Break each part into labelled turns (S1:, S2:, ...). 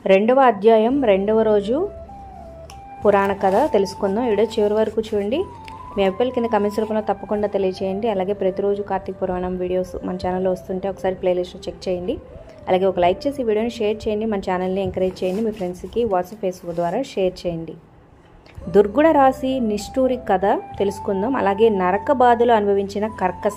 S1: రెండవ అధ్యాయం రెండవ రోజు పురాణ కథ తెలుసుకుందాం వీడియో చివరి వరకు చూడండి మీ అభిప్రాయాల కింద కమెంట్స్ రూపంలో తప్పకుండా తెలియజేయండి అలాగే ప్రతిరోజు కార్తీక పురాణం వీడియోస్ మన ఛానల్లో వస్తుంటే ఒకసారి ప్లేలిస్ట్ చెక్ చేయండి అలాగే ఒక లైక్ చేసి వీడియోని షేర్ చేయండి మన ఛానల్ని ఎంకరేజ్ చేయండి మీ ఫ్రెండ్స్కి వాట్సాప్ ఫేస్బుక్ ద్వారా షేర్ చేయండి దుర్గుణ రాశి నిష్ఠూరి కథ తెలుసుకుందాం అలాగే నరక బాధలు అనుభవించిన కర్కస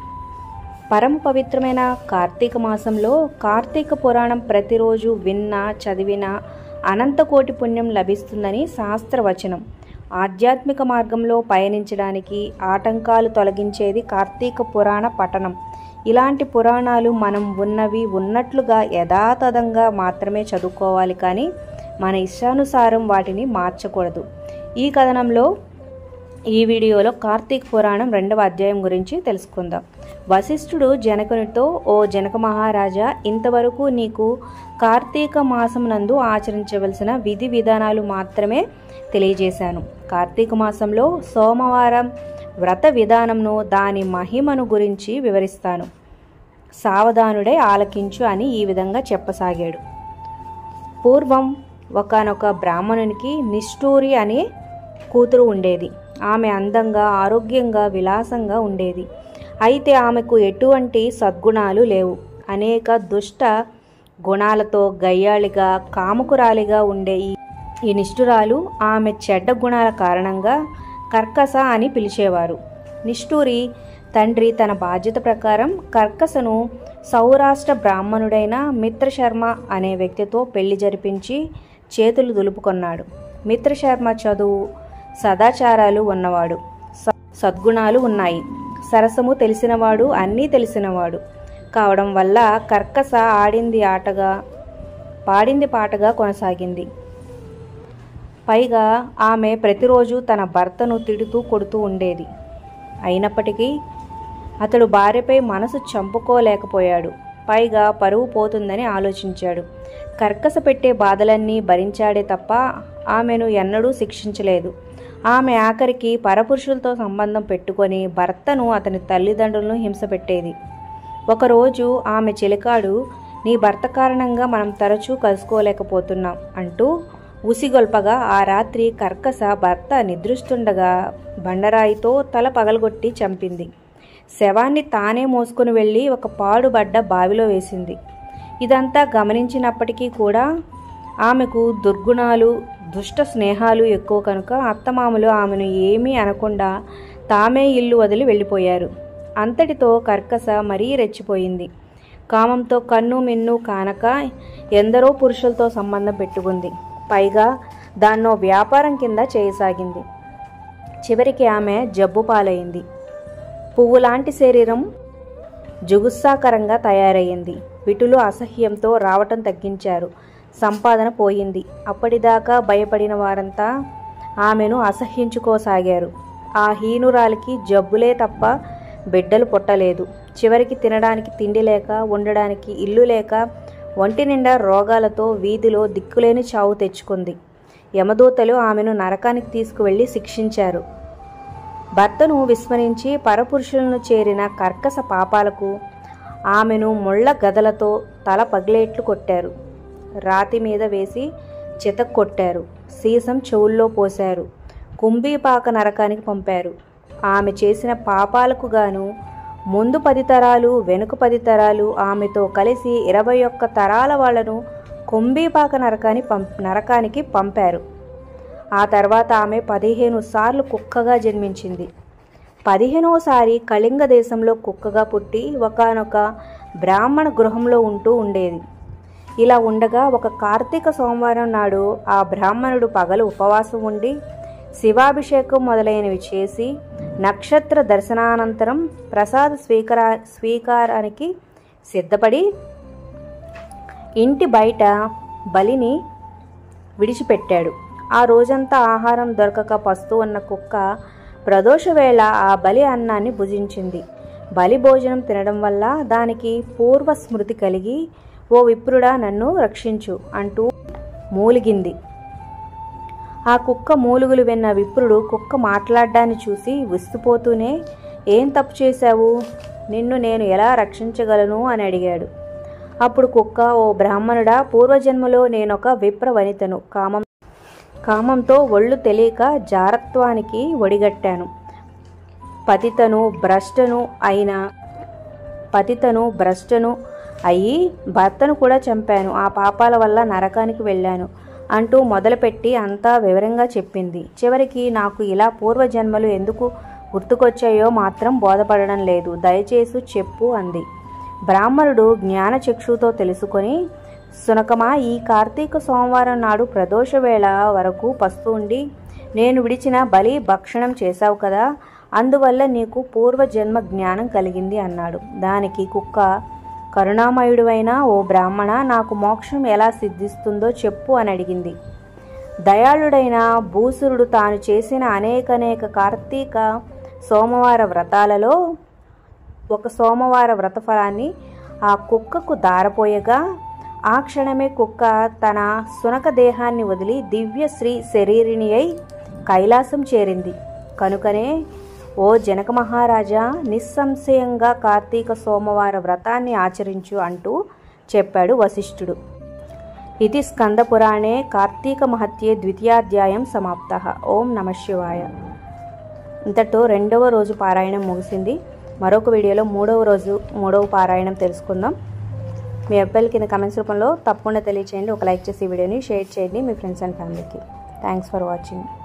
S1: పరమ పవిత్రమైన కార్తీక మాసంలో కార్తీక పురాణం ప్రతిరోజు విన్నా చదివినా అనంతకోటి పుణ్యం లభిస్తుందని శాస్త్రవచనం ఆధ్యాత్మిక మార్గంలో పయనించడానికి ఆటంకాలు తొలగించేది కార్తీక పురాణ పఠనం ఇలాంటి పురాణాలు మనం ఉన్నవి ఉన్నట్లుగా యథాతథంగా మాత్రమే చదువుకోవాలి కానీ మన ఇష్టానుసారం వాటిని మార్చకూడదు ఈ కథనంలో ఈ వీడియోలో కార్తీక పురాణం రెండవ అధ్యాయం గురించి తెలుసుకుందాం వశిష్ఠుడు జనకునితో ఓ జనక మహారాజా ఇంతవరకు నీకు కార్తీక మాసం నందు ఆచరించవలసిన విధి విధానాలు మాత్రమే తెలియజేశాను కార్తీక మాసంలో సోమవారం వ్రత విధానంను దాని మహిమను గురించి వివరిస్తాను సావధానుడై ఆలకించు అని ఈ విధంగా చెప్పసాగాడు పూర్వం ఒకనొక బ్రాహ్మణునికి నిష్ఠూరి అనే కూతురు ఉండేది ఆమె అందంగా ఆరోగ్యంగా విలాసంగా ఉండేది అయితే ఆమెకు ఎటువంటి సద్గుణాలు లేవు అనేక దుష్ట గుణాలతో గయ్యాళిగా కాముకురాలిగా ఉండే ఈ ఈ నిష్ఠురాలు ఆమె చెడ్డ గుణాల కారణంగా కర్కస అని పిలిచేవారు నిష్ఠూరి తండ్రి తన బాధ్యత ప్రకారం కర్కసను సౌరాష్ట్ర బ్రాహ్మణుడైన మిత్రశర్మ అనే వ్యక్తితో పెళ్లి జరిపించి చేతులు దులుపుకొన్నాడు మిత్రశర్మ చదువు సదాచారాలు ఉన్నవాడు స- సద్గుణాలు ఉన్నాయి సరసము తెలిసినవాడు అన్నీ తెలిసినవాడు కావడం వల్ల కర్కస ఆడింది ఆటగా పాడింది పాటగా కొనసాగింది పైగా ఆమె ప్రతిరోజు తన భర్తను తిడుతూ కొడుతూ ఉండేది అయినప్పటికీ అతడు భార్యపై మనసు చంపుకోలేకపోయాడు పైగా పరువు పోతుందని ఆలోచించాడు కర్కస పెట్టే బాధలన్నీ భరించాడే తప్ప ఆమెను ఎన్నడూ శిక్షించలేదు ఆమె ఆఖరికి పరపురుషులతో సంబంధం పెట్టుకొని భర్తను అతని తల్లిదండ్రులను హింసపెట్టేది ఒకరోజు ఆమె చెలికాడు నీ భర్త కారణంగా మనం తరచూ కలుసుకోలేకపోతున్నాం అంటూ ఉసిగొల్పగా ఆ రాత్రి కర్కస భర్త నిద్రిస్తుండగా బండరాయితో తల పగలగొట్టి చంపింది శవాన్ని తానే మోసుకుని వెళ్ళి ఒక పాడుబడ్డ బావిలో వేసింది ఇదంతా గమనించినప్పటికీ కూడా ఆమెకు దుర్గుణాలు దుష్ట స్నేహాలు ఎక్కువ కనుక అత్తమామలు ఆమెను ఏమీ అనకుండా తామే ఇల్లు వదిలి వెళ్ళిపోయారు అంతటితో కర్కస మరీ రెచ్చిపోయింది కామంతో కన్ను మిన్ను కానక ఎందరో పురుషులతో సంబంధం పెట్టుకుంది పైగా దాన్నో వ్యాపారం కింద చేయసాగింది చివరికి ఆమె జబ్బు పాలైంది పువ్వులాంటి శరీరం జుగుస్సాకరంగా తయారయ్యింది విటులు అసహ్యంతో రావటం తగ్గించారు సంపాదన పోయింది అప్పటిదాకా భయపడిన వారంతా ఆమెను అసహ్యించుకోసాగారు ఆ హీనురాలికి జబ్బులే తప్ప బిడ్డలు పుట్టలేదు చివరికి తినడానికి తిండి లేక ఉండడానికి ఇల్లు లేక ఒంటి నిండా రోగాలతో వీధిలో దిక్కులేని చావు తెచ్చుకుంది యమదూతలు ఆమెను నరకానికి తీసుకువెళ్లి శిక్షించారు భర్తను విస్మరించి పరపురుషులను చేరిన కర్కస పాపాలకు ఆమెను ముళ్ళ గదలతో తల పగిలేట్లు కొట్టారు రాతి మీద వేసి చితక్ కొట్టారు సీసం చెవుల్లో పోశారు కుంభీపాక నరకానికి పంపారు ఆమె చేసిన పాపాలకు గాను ముందు పది తరాలు వెనుక పది తరాలు ఆమెతో కలిసి ఇరవై ఒక్క తరాల వాళ్లను కుంభీపాక నరకాని పం నరకానికి పంపారు ఆ తర్వాత ఆమె పదిహేను సార్లు కుక్కగా జన్మించింది పదిహేనవసారి కళింగ దేశంలో కుక్కగా పుట్టి ఒకానొక బ్రాహ్మణ గృహంలో ఉంటూ ఉండేది ఇలా ఉండగా ఒక కార్తీక సోమవారం నాడు ఆ బ్రాహ్మణుడు పగలు ఉపవాసం ఉండి శివాభిషేకం మొదలైనవి చేసి నక్షత్ర దర్శనానంతరం ప్రసాద స్వీకార స్వీకారానికి సిద్ధపడి ఇంటి బయట బలిని విడిచిపెట్టాడు ఆ రోజంతా ఆహారం దొరకక పస్తూ ఉన్న కుక్క ప్రదోష వేళ ఆ బలి అన్నాన్ని భుజించింది బలి భోజనం తినడం వల్ల దానికి పూర్వ స్మృతి కలిగి ఓ విప్రుడా నన్ను రక్షించు అంటూ మూలిగింది ఆ కుక్క మూలుగులు విన్న విప్రుడు కుక్క మాట్లాడ్డాన్ని చూసి విస్తుపోతూనే ఏం తప్పు చేశావు నిన్ను నేను ఎలా రక్షించగలను అని అడిగాడు అప్పుడు కుక్క ఓ బ్రాహ్మణుడా పూర్వజన్మలో నేనొక విప్ర వనితను కామం కామంతో ఒళ్ళు తెలియక జారత్వానికి ఒడిగట్టాను పతితను భ్రష్టను అయిన పతితను భ్రష్టను అయి భర్తను కూడా చంపాను ఆ పాపాల వల్ల నరకానికి వెళ్ళాను అంటూ మొదలుపెట్టి అంతా వివరంగా చెప్పింది చివరికి నాకు ఇలా పూర్వజన్మలు ఎందుకు గుర్తుకొచ్చాయో మాత్రం బోధపడడం లేదు దయచేసి చెప్పు అంది బ్రాహ్మణుడు జ్ఞానచక్షుతో తెలుసుకొని సునకమా ఈ కార్తీక సోమవారం నాడు ప్రదోష వేళ వరకు పస్తుండి నేను విడిచిన బలి భక్షణం చేశావు కదా అందువల్ల నీకు పూర్వజన్మ జ్ఞానం కలిగింది అన్నాడు దానికి కుక్క కరుణామయుడువైన ఓ బ్రాహ్మణ నాకు మోక్షం ఎలా సిద్ధిస్తుందో చెప్పు అని అడిగింది దయాళుడైన భూసురుడు తాను చేసిన అనేకనేక కార్తీక సోమవార వ్రతాలలో ఒక సోమవార వ్రతఫలాన్ని ఆ కుక్కకు దారపోయగా ఆ క్షణమే కుక్క తన సునక దేహాన్ని వదిలి దివ్య శ్రీ శరీరిణి అయి కైలాసం చేరింది కనుకనే ఓ జనక మహారాజా నిస్సంశయంగా కార్తీక సోమవార వ్రతాన్ని ఆచరించు అంటూ చెప్పాడు వశిష్ఠుడు ఇది స్కందపురాణే కార్తీక మహత్యే ద్వితీయాధ్యాయం సమాప్త ఓం నమ శివాయ ఇంతటితో రెండవ రోజు పారాయణం ముగిసింది మరొక వీడియోలో మూడవ రోజు మూడవ పారాయణం తెలుసుకుందాం మీ అబ్బాయిల కింద కమెంట్స్ రూపంలో తప్పకుండా తెలియచేయండి ఒక లైక్ చేసి ఈ వీడియోని షేర్ చేయండి మీ ఫ్రెండ్స్ అండ్ ఫ్యామిలీకి థ్యాంక్స్ ఫర్ వాచింగ్